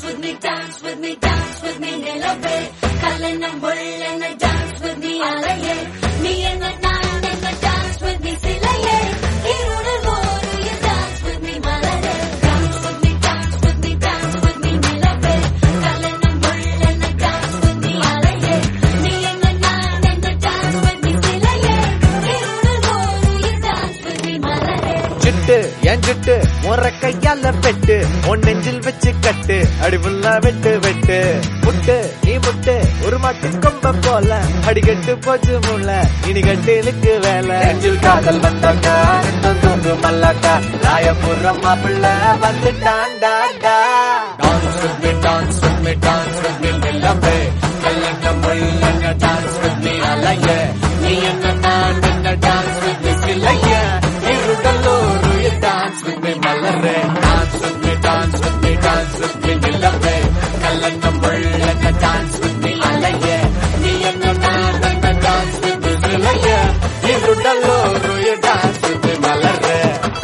with me, dance with me, dance with me, நிலவே கல்லென்னும் முள்ளென்ன dance with me, அலையே நீ என்ன நான் என்ன dance with me, சிலையே இருளில் ஓரியில் dance with me, மலரே dance with me, dance with me, dance with me, நிலவே கல்லென்னும் முள்ளென்ன dance with me, அலையே நீ என்ன நான் என்ன dance with me, சிலையே இருளில் ஓரியில் dance with me, மலரே சிட்டு என் சிட்டு முற கையால வெட்டு உன் நெஞ்சில் வச்சு கட்டு அடிபுல்லா வெட்டு வெட்டு முட்டு நீ முட்டு ஒரு மாட்டு கொம்ப போல அடிக்கட்டு போச்சு முள்ள இனி கட்டிலுக்கு வேலை நெஞ்சில் காதல் வந்தாக்கா நெஞ்சம் தூங்கு மல்லாக்கா ராயபுரம் மாப்பிள்ள வந்துட்டாண்டாண்டா dance with me dance with me dance with me நிலவே கல்லங்க முள்ளங்க டான்ஸ் with me அலைய நீ என்ன நான் என்ன டான்ஸ் with me சிலைய இருடலோரு டான்ஸ் with me மலரே dance with me dance with me dance with me நிலவே கல்லங்க முள்ளங்க டான்ஸ் with me அலைய நீ என்ன நான் என்ன டான்ஸ் with me சிலைய இருடலோரு டான்ஸ் with me மலரே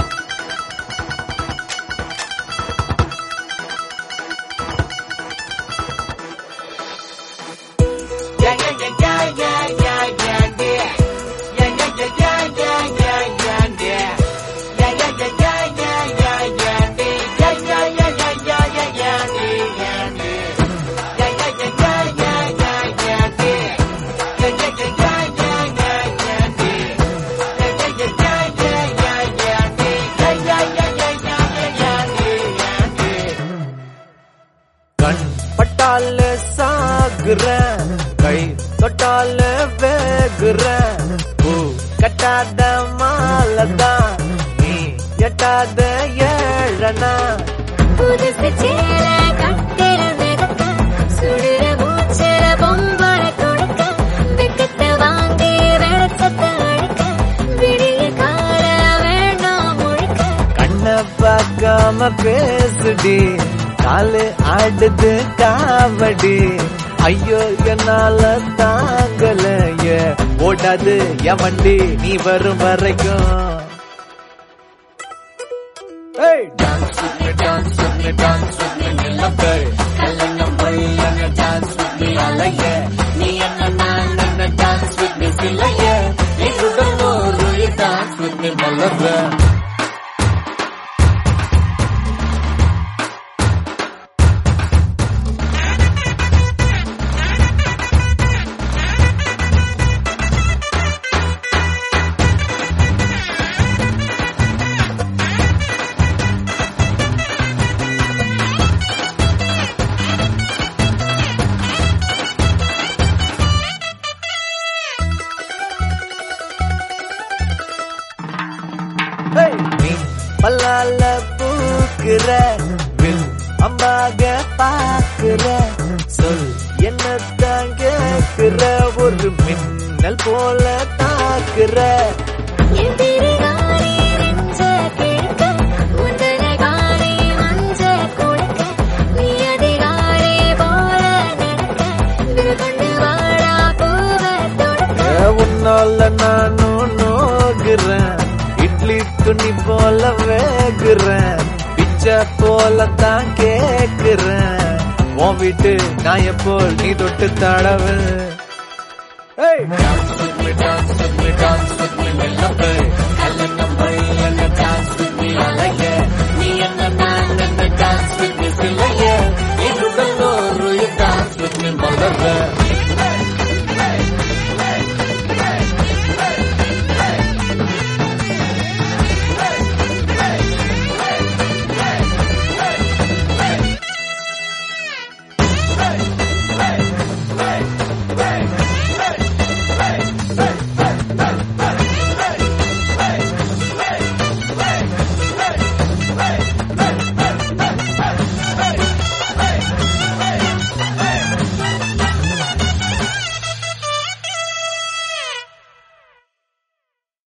Yeah, yeah, yeah, yeah, yeah, yeah, yeah, yeah. Yeah, yeah, yeah, yeah, yeah, yeah, yeah, yeah. Yeah, yeah, yeah, yeah, yeah, yeah, yeah, yeah. Yeah, yeah, yeah, yeah, yeah, yeah, yeah, yeah, yeah, yeah. Yeah, yeah, yeah, yeah, yeah, yeah, yeah, yeah. Yeah, yeah, yeah, yeah, yeah, yeah, yeah, yeah. Yeah, yeah, yeah, yeah, yeah, yeah, yeah, yeah. Yeah, yeah, yeah, yeah, yeah, yeah, yeah, yeah, yeah. கண் பட்டால சாகுறேன் கை தொட்டால வேகுறேன் பூ கட்டாத மாலதான் நீ எட்டாத ஏழனா புதுசு சேல கட்டிட மிதக்க சுடுற மூச்சில பொம்பளை கொடுக்க வெக்கத்தை வாங்கி வெளச்சத்தை அழுக்க விடிய கால வேண்டாம் முழுக்க கண்ண பார்க்காம பேசுடி காலு ஆடுது காவடி ஐயோ என்னால தாங்கலையே ஓடாது என் வண்டி நீ வரும் வரைக்கும் Hey! Dance with me, dance with me, dance with me, நிலவே. கல்லணம் வள்ளன dance with me, அலையே. நீ என்ன நான் என்ன dance with me, சிலையே. இங்குடன் ஒரு dance with me, மலரே. Hey! நீ பல்லால பூக்குற வில் அம்பாக பாக்குற சொல் என்னத்தான் கேக்குற ஒரு மின்னல் போல தாக்குற என் பிரிகாரி நெஞ்ச கிழக்க உந்தன காரி மஞ்ச கொடுக்க நீ அதிகாரி போல நடக்க வில் கொண்டு வாழா பூவ தொடுக்க ஏ, உன்னால நானும் நோகுறேன் இட்லி துணி போல வேகுறேன் பிச்சை போல தான் கேக்குறேன் உன் வீட்டு நாய போல் நீ தொட்டு தடவு Hey! Dance with me, dance with me, dance with me, நிலவே.